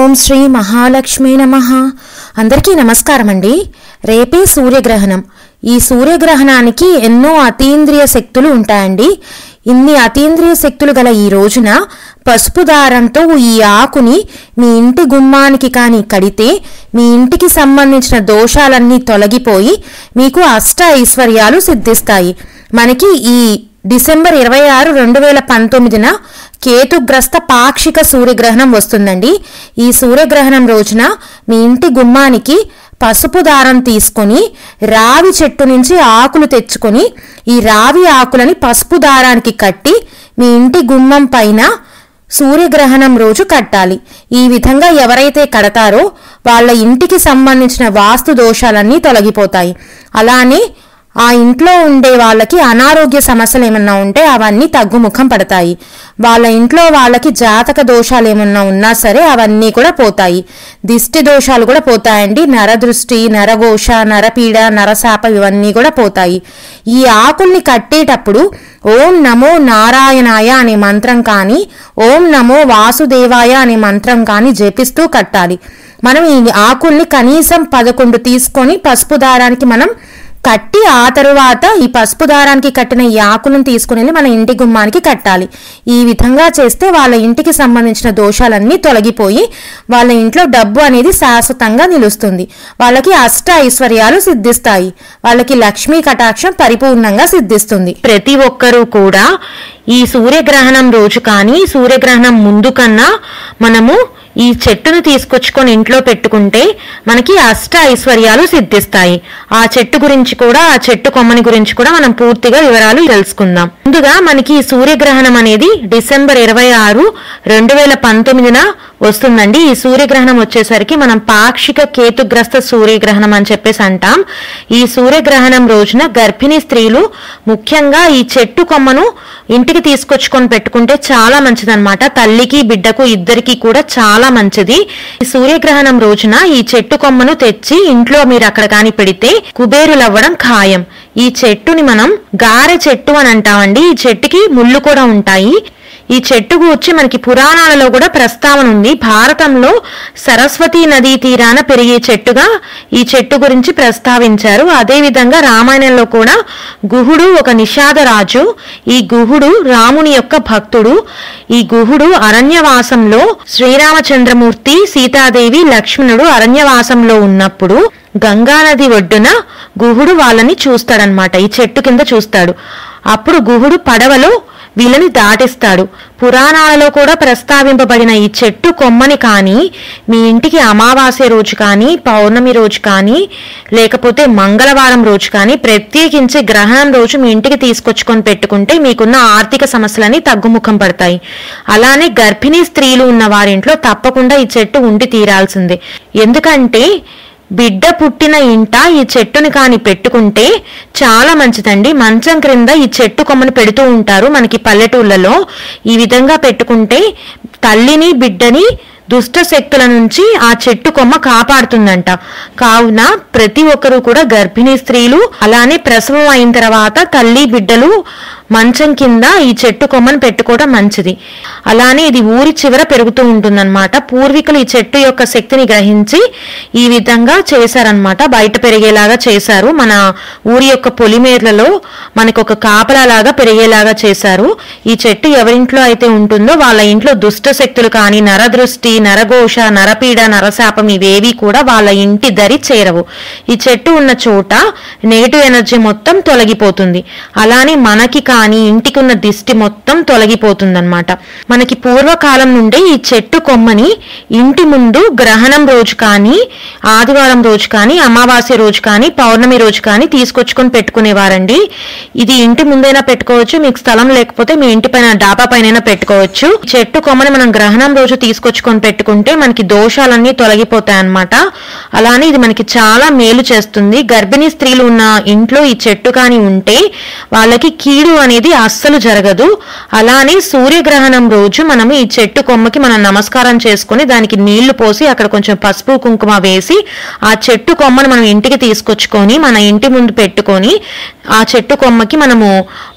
ఓం శ్రీ మహాలక్ష్మి నమ అందరికీ నమస్కారం అండి రేపే సూర్యగ్రహణం ఈ సూర్యగ్రహణానికి ఎన్నో అతీంద్రియ శక్తులు ఉంటాయండి ఇన్ని అతీంద్రియ శక్తులు గల ఈ రోజున పసుపు దారంతో ఈ ఆకుని మీ ఇంటి గుమ్మానికి కానీ కడితే మీ ఇంటికి సంబంధించిన దోషాలన్నీ తొలగిపోయి మీకు అష్ట ఐశ్వర్యాలు సిద్ధిస్తాయి మనకి ఈ డిసెంబర్ ఇరవై ఆరు రెండు వేల పంతొమ్మిదిన కేతుగ్రస్త పాక్షిక సూర్యగ్రహణం వస్తుందండి ఈ సూర్యగ్రహణం రోజున మీ ఇంటి గుమ్మానికి పసుపు దారం తీసుకొని రావి చెట్టు నుంచి ఆకులు తెచ్చుకొని ఈ రావి ఆకులని పసుపు దారానికి కట్టి మీ ఇంటి గుమ్మం పైన సూర్యగ్రహణం రోజు కట్టాలి ఈ విధంగా ఎవరైతే కడతారో వాళ్ళ ఇంటికి సంబంధించిన వాస్తు దోషాలన్నీ తొలగిపోతాయి అలానే ఆ ఇంట్లో ఉండే వాళ్ళకి అనారోగ్య సమస్యలు ఏమన్నా ఉంటే అవన్నీ తగ్గుముఖం పడతాయి వాళ్ళ ఇంట్లో వాళ్ళకి జాతక దోషాలు ఏమన్నా ఉన్నా సరే అవన్నీ కూడా పోతాయి దిష్టి దోషాలు కూడా పోతాయండి నరదృష్టి నరఘోష నరపీడ నరశాప ఇవన్నీ కూడా పోతాయి ఈ ఆకుల్ని కట్టేటప్పుడు ఓం నమో నారాయణాయ అనే మంత్రం కానీ ఓం నమో వాసుదేవాయ అనే మంత్రం కానీ జపిస్తూ కట్టాలి మనం ఈ ఆకుల్ని కనీసం పదకొండు తీసుకొని పసుపు దారానికి మనం కట్టి ఆ తరువాత ఈ పసుపు దారానికి కట్టిన ఈ ఆకులను తీసుకుని వెళ్ళి మన ఇంటి గుమ్మానికి కట్టాలి ఈ విధంగా చేస్తే వాళ్ళ ఇంటికి సంబంధించిన దోషాలన్నీ తొలగిపోయి వాళ్ళ ఇంట్లో డబ్బు అనేది శాశ్వతంగా నిలుస్తుంది వాళ్ళకి అష్ట ఐశ్వర్యాలు సిద్ధిస్తాయి వాళ్ళకి లక్ష్మీ కటాక్షం పరిపూర్ణంగా సిద్ధిస్తుంది ప్రతి ఒక్కరూ కూడా ఈ సూర్యగ్రహణం రోజు కానీ సూర్యగ్రహణం ముందు కన్నా మనము ఈ చెట్టును తీసుకొచ్చుకొని ఇంట్లో పెట్టుకుంటే మనకి అష్ట ఐశ్వర్యాలు సిద్ధిస్తాయి ఆ చెట్టు గురించి కూడా ఆ చెట్టు కొమ్మని గురించి కూడా మనం పూర్తిగా వివరాలు తెలుసుకుందాం ముందుగా మనకి ఈ సూర్యగ్రహణం అనేది డిసెంబర్ ఇరవై ఆరు రెండు వేల పంతొమ్మిదిన వస్తుందండి ఈ సూర్యగ్రహణం వచ్చేసరికి మనం పాక్షిక కేతుగ్రస్త సూర్యగ్రహణం అని చెప్పేసి అంటాం ఈ సూర్యగ్రహణం రోజున గర్భిణీ స్త్రీలు ముఖ్యంగా ఈ చెట్టు కొమ్మను ఇంటికి తీసుకొచ్చుకొని పెట్టుకుంటే చాలా మంచిదన్నమాట తల్లికి బిడ్డకు ఇద్దరికి కూడా చాలా మంచిది ఈ సూర్యగ్రహణం రోజున ఈ చెట్టు కొమ్మను తెచ్చి ఇంట్లో మీరు అక్కడ కాని పెడితే కుబేరులవ్వడం ఖాయం ఈ చెట్టుని మనం గారె చెట్టు అని అంటామండి ఈ చెట్టుకి ముళ్ళు కూడా ఉంటాయి ఈ చెట్టు గూర్చి మనకి పురాణాలలో కూడా ప్రస్తావన ఉంది భారతంలో సరస్వతీ నదీ తీరాన పెరిగే చెట్టుగా ఈ చెట్టు గురించి ప్రస్తావించారు అదే విధంగా రామాయణంలో కూడా గుహుడు ఒక నిషాద రాజు ఈ గుహుడు రాముని యొక్క భక్తుడు ఈ గుహుడు అరణ్యవాసంలో శ్రీరామచంద్రమూర్తి సీతాదేవి లక్ష్మణుడు అరణ్యవాసంలో ఉన్నప్పుడు గంగానది ఒడ్డున గుహుడు వాళ్ళని చూస్తాడనమాట ఈ చెట్టు కింద చూస్తాడు అప్పుడు గుహుడు పడవలో వీళ్ళని దాటిస్తాడు పురాణాలలో కూడా ప్రస్తావింపబడిన ఈ చెట్టు కొమ్మని కానీ మీ ఇంటికి అమావాస్య రోజు కానీ పౌర్ణమి రోజు కానీ లేకపోతే మంగళవారం రోజు కానీ ప్రత్యేకించి గ్రహణం రోజు మీ ఇంటికి తీసుకొచ్చుకొని పెట్టుకుంటే మీకున్న ఆర్థిక సమస్యలని తగ్గుముఖం పడతాయి అలానే గర్భిణీ స్త్రీలు ఉన్న వారింట్లో తప్పకుండా ఈ చెట్టు ఉండి తీరాల్సిందే ఎందుకంటే బిడ్డ పుట్టిన ఇంట ఈ చెట్టుని కాని పెట్టుకుంటే చాలా మంచిదండి మంచం క్రింద ఈ చెట్టు కొమ్మని పెడుతూ ఉంటారు మనకి పల్లెటూళ్ళలో ఈ విధంగా పెట్టుకుంటే తల్లిని బిడ్డని దుష్ట శక్తుల నుంచి ఆ చెట్టు కొమ్మ కాపాడుతుందంట కావున ప్రతి ఒక్కరూ కూడా గర్భిణీ స్త్రీలు అలానే ప్రసవం అయిన తర్వాత తల్లి బిడ్డలు మంచం కింద ఈ చెట్టు కొమ్మను పెట్టుకోవడం మంచిది అలానే ఇది ఊరి చివర పెరుగుతూ ఉంటుందన్నమాట పూర్వీకులు ఈ చెట్టు యొక్క శక్తిని గ్రహించి ఈ విధంగా చేశారనమాట బయట పెరిగేలాగా చేశారు మన ఊరి యొక్క పొలిమేర్లలో మనకు ఒక కాపలాలాగా పెరిగేలాగా చేశారు ఈ చెట్టు ఎవరింట్లో అయితే ఉంటుందో వాళ్ళ ఇంట్లో దుష్ట శక్తులు కానీ నరదృష్టి నరఘోష నరపీడ నరశాపం ఇవేవి కూడా వాళ్ళ ఇంటి దరి చేరవు ఈ చెట్టు ఉన్న చోట నెగిటివ్ ఎనర్జీ మొత్తం తొలగిపోతుంది అలానే మనకి కానీ ఇంటికి ఉన్న దిష్టి మొత్తం తొలగిపోతుందన్నమాట మనకి పూర్వకాలం నుండే ఈ చెట్టు కొమ్మని ఇంటి ముందు గ్రహణం రోజు కానీ ఆదివారం రోజు కానీ అమావాస్య రోజు కానీ పౌర్ణమి రోజు కానీ తీసుకొచ్చుకొని పెట్టుకునేవారండి ఇది ఇంటి ముందైనా పెట్టుకోవచ్చు మీకు స్థలం లేకపోతే మీ ఇంటి పైన డాబా పైన పెట్టుకోవచ్చు ఈ చెట్టు కొమ్మని మనం గ్రహణం రోజు తీసుకొచ్చుకొని పెట్టుకుంటే మనకి దోషాలన్నీ తొలగిపోతాయి అన్నమాట అలానే ఇది మనకి చాలా మేలు చేస్తుంది గర్భిణీ స్త్రీలు ఉన్న ఇంట్లో ఈ చెట్టు కానీ ఉంటే వాళ్ళకి కీడు అనేది అస్సలు జరగదు అలానే సూర్యగ్రహణం రోజు మనము ఈ చెట్టు కొమ్మకి మనం నమస్కారం చేసుకొని దానికి నీళ్లు పోసి అక్కడ కొంచెం పసుపు కుంకుమ వేసి ఆ చెట్టు కొమ్మను మనం ఇంటికి తీసుకొచ్చుకొని మన ఇంటి ముందు పెట్టుకొని ఆ చెట్టు కొమ్మకి మనము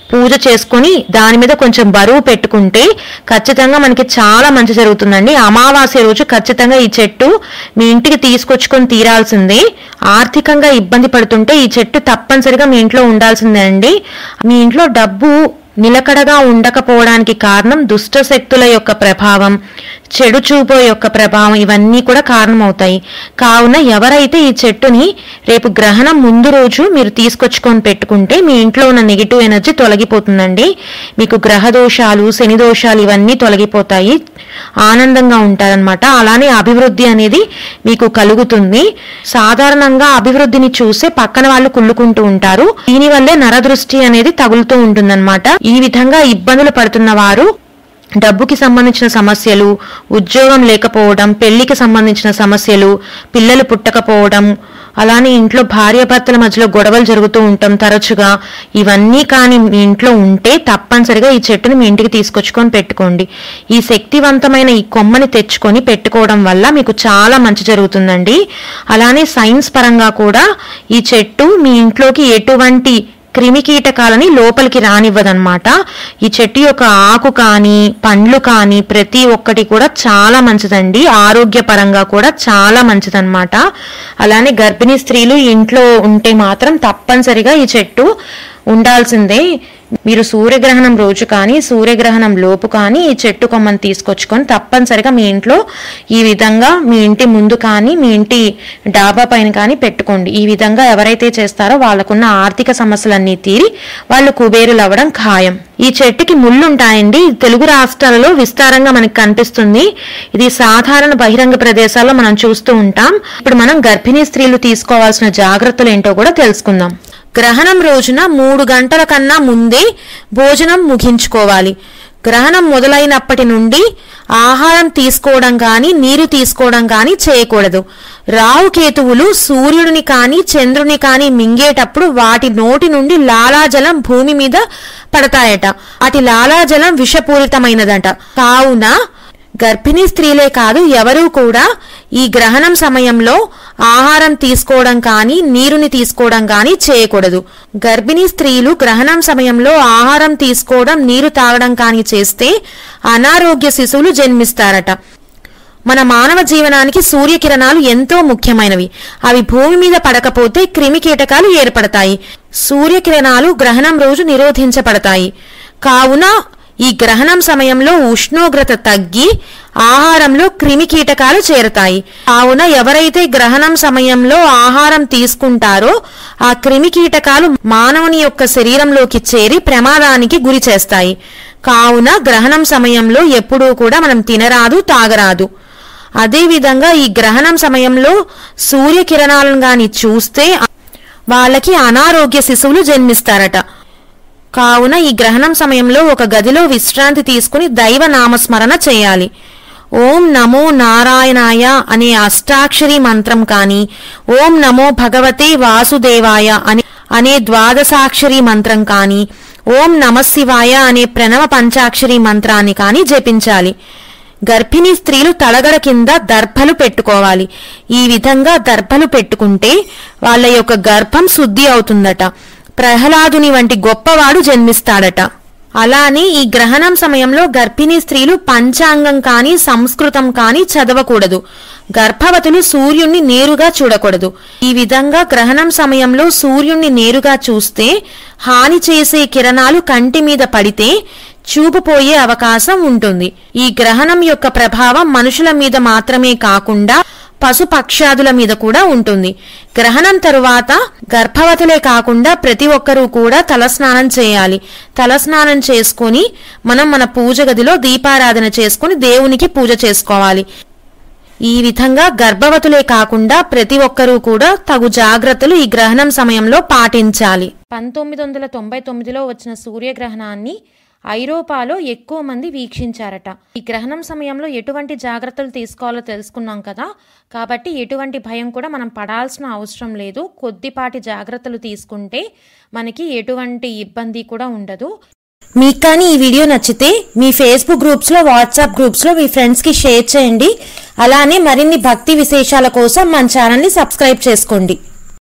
పూజ చేసుకొని దాని మీద కొంచెం బరువు పెట్టుకుంటే ఖచ్చితంగా మనకి చాలా మంచి జరుగుతుందండి అమావాస్య రోజు ఖచ్చితంగా ఈ చెట్టు మీ ఇంటికి తీసుకొచ్చుకొని తీరాల్సిందే ఆర్థికంగా ఇబ్బంది పడుతుంటే ఈ చెట్టు తప్పనిసరిగా మీ ఇంట్లో ఉండాల్సిందే అండి మీ ఇంట్లో డబ్బు నిలకడగా ఉండకపోవడానికి కారణం దుష్ట శక్తుల యొక్క ప్రభావం చెడు చూపు యొక్క ప్రభావం ఇవన్నీ కూడా కారణమవుతాయి కావున ఎవరైతే ఈ చెట్టుని రేపు గ్రహణం ముందు రోజు మీరు తీసుకొచ్చుకొని పెట్టుకుంటే మీ ఇంట్లో ఉన్న నెగిటివ్ ఎనర్జీ తొలగిపోతుందండి మీకు గ్రహ దోషాలు శని దోషాలు ఇవన్నీ తొలగిపోతాయి ఆనందంగా ఉంటారనమాట అలానే అభివృద్ధి అనేది మీకు కలుగుతుంది సాధారణంగా అభివృద్ధిని చూసే పక్కన వాళ్ళు కుళ్ళుకుంటూ ఉంటారు దీనివల్లే నరదృష్టి అనేది తగులుతూ ఉంటుందన్నమాట ఈ విధంగా ఇబ్బందులు పడుతున్న వారు డబ్బుకి సంబంధించిన సమస్యలు ఉద్యోగం లేకపోవడం పెళ్లికి సంబంధించిన సమస్యలు పిల్లలు పుట్టకపోవడం అలానే ఇంట్లో భార్యాభర్తల మధ్యలో గొడవలు జరుగుతూ ఉంటాం తరచుగా ఇవన్నీ కానీ మీ ఇంట్లో ఉంటే తప్పనిసరిగా ఈ చెట్టుని మీ ఇంటికి తీసుకొచ్చుకొని పెట్టుకోండి ఈ శక్తివంతమైన ఈ కొమ్మని తెచ్చుకొని పెట్టుకోవడం వల్ల మీకు చాలా మంచి జరుగుతుందండి అలానే సైన్స్ పరంగా కూడా ఈ చెట్టు మీ ఇంట్లోకి ఎటువంటి క్రిమి కీటకాలని లోపలికి రానివ్వదన్నమాట ఈ చెట్టు యొక్క ఆకు కానీ పండ్లు కానీ ప్రతి ఒక్కటి కూడా చాలా మంచిదండి ఆరోగ్యపరంగా కూడా చాలా మంచిదన్నమాట అలానే గర్భిణీ స్త్రీలు ఇంట్లో ఉంటే మాత్రం తప్పనిసరిగా ఈ చెట్టు ఉండాల్సిందే మీరు సూర్యగ్రహణం రోజు కానీ సూర్యగ్రహణం లోపు కానీ ఈ చెట్టు కొమ్మని తీసుకొచ్చుకొని తప్పనిసరిగా మీ ఇంట్లో ఈ విధంగా మీ ఇంటి ముందు కానీ మీ ఇంటి డాబా పైన కానీ పెట్టుకోండి ఈ విధంగా ఎవరైతే చేస్తారో వాళ్ళకున్న ఆర్థిక సమస్యలన్నీ తీరి వాళ్ళు కుబేరులు అవ్వడం ఖాయం ఈ చెట్టుకి ముళ్ళు ఉంటాయండి ఇది తెలుగు రాష్ట్రాలలో విస్తారంగా మనకి కనిపిస్తుంది ఇది సాధారణ బహిరంగ ప్రదేశాల్లో మనం చూస్తూ ఉంటాం ఇప్పుడు మనం గర్భిణీ స్త్రీలు తీసుకోవాల్సిన జాగ్రత్తలు ఏంటో కూడా తెలుసుకుందాం గ్రహణం రోజున మూడు గంటల కన్నా ముందే భోజనం ముగించుకోవాలి గ్రహణం మొదలైనప్పటి నుండి ఆహారం తీసుకోవడం కానీ నీరు తీసుకోవడం కానీ చేయకూడదు రావుకేతువులు సూర్యుడిని కానీ చంద్రుని కానీ మింగేటప్పుడు వాటి నోటి నుండి లాలాజలం భూమి మీద పడతాయట వాటి లాలాజలం విషపూరితమైనదట కావున గర్భిణీ స్త్రీలే కాదు ఎవరూ కూడా ఈ గ్రహణం సమయంలో ఆహారం తీసుకోవడం కానీ నీరుని తీసుకోవడం కానీ చేయకూడదు గర్భిణీ స్త్రీలు గ్రహణం సమయంలో ఆహారం తీసుకోవడం నీరు తాగడం కానీ చేస్తే అనారోగ్య శిశువులు జన్మిస్తారట మన మానవ జీవనానికి సూర్యకిరణాలు ఎంతో ముఖ్యమైనవి అవి భూమి మీద పడకపోతే క్రిమి కీటకాలు ఏర్పడతాయి సూర్యకిరణాలు గ్రహణం రోజు నిరోధించబడతాయి కావున ఈ గ్రహణం సమయంలో ఉష్ణోగ్రత తగ్గి ఆహారంలో క్రిమి కీటకాలు చేరతాయి కావున ఎవరైతే గ్రహణం సమయంలో ఆహారం తీసుకుంటారో ఆ క్రిమి కీటకాలు మానవుని యొక్క శరీరంలోకి చేరి ప్రమాదానికి గురి చేస్తాయి కావున గ్రహణం సమయంలో ఎప్పుడూ కూడా మనం తినరాదు తాగరాదు అదేవిధంగా ఈ గ్రహణం సమయంలో సూర్యకిరణాలను గాని చూస్తే వాళ్ళకి అనారోగ్య శిశువులు జన్మిస్తారట కావున ఈ గ్రహణం సమయంలో ఒక గదిలో విశ్రాంతి తీసుకుని దైవ నామస్మరణ చేయాలి ఓం నమో నారాయణాయ అనే అష్టాక్షరి మంత్రం కానీ ఓం నమో భగవతే వాసుదేవాయ అనే అనే ద్వాదశాక్షరి మంత్రం కానీ ఓం నమశివాయ అనే ప్రణవ పంచాక్షరి మంత్రాన్ని కానీ జపించాలి గర్భిణీ స్త్రీలు తలగడ కింద దర్భలు పెట్టుకోవాలి ఈ విధంగా దర్భలు పెట్టుకుంటే వాళ్ళ యొక్క గర్భం శుద్ధి అవుతుందట ప్రహ్లాదుని వంటి గొప్పవాడు జన్మిస్తాడట అలానే ఈ గ్రహణం సమయంలో గర్భిణీ స్త్రీలు పంచాంగం కానీ సంస్కృతం కానీ చదవకూడదు గర్భవతులు సూర్యుణ్ణి నేరుగా చూడకూడదు ఈ విధంగా గ్రహణం సమయంలో సూర్యుణ్ణి నేరుగా చూస్తే హాని చేసే కిరణాలు కంటి మీద పడితే చూపు పోయే అవకాశం ఉంటుంది ఈ గ్రహణం యొక్క ప్రభావం మనుషుల మీద మాత్రమే కాకుండా పశు పక్షాదుల మీద కూడా ఉంటుంది గ్రహణం తరువాత గర్భవతులే కాకుండా ప్రతి ఒక్కరూ కూడా తలస్నానం చేయాలి తలస్నానం చేసుకొని మనం మన పూజ గదిలో దీపారాధన చేసుకొని దేవునికి పూజ చేసుకోవాలి ఈ విధంగా గర్భవతులే కాకుండా ప్రతి ఒక్కరూ కూడా తగు జాగ్రత్తలు ఈ గ్రహణం సమయంలో పాటించాలి పంతొమ్మిది వందల తొంభై తొమ్మిదిలో వచ్చిన సూర్యగ్రహణాన్ని ఐరోపాలో ఎక్కువ మంది వీక్షించారట ఈ గ్రహణం సమయంలో ఎటువంటి జాగ్రత్తలు తీసుకోవాలో తెలుసుకున్నాం కదా కాబట్టి ఎటువంటి భయం కూడా మనం పడాల్సిన అవసరం లేదు కొద్దిపాటి జాగ్రత్తలు తీసుకుంటే మనకి ఎటువంటి ఇబ్బంది కూడా ఉండదు మీకు కానీ ఈ వీడియో నచ్చితే మీ ఫేస్బుక్ గ్రూప్స్లో వాట్సాప్ గ్రూప్స్లో మీ ఫ్రెండ్స్కి షేర్ చేయండి అలానే మరిన్ని భక్తి విశేషాల కోసం మన ఛానల్ని సబ్స్క్రైబ్ చేసుకోండి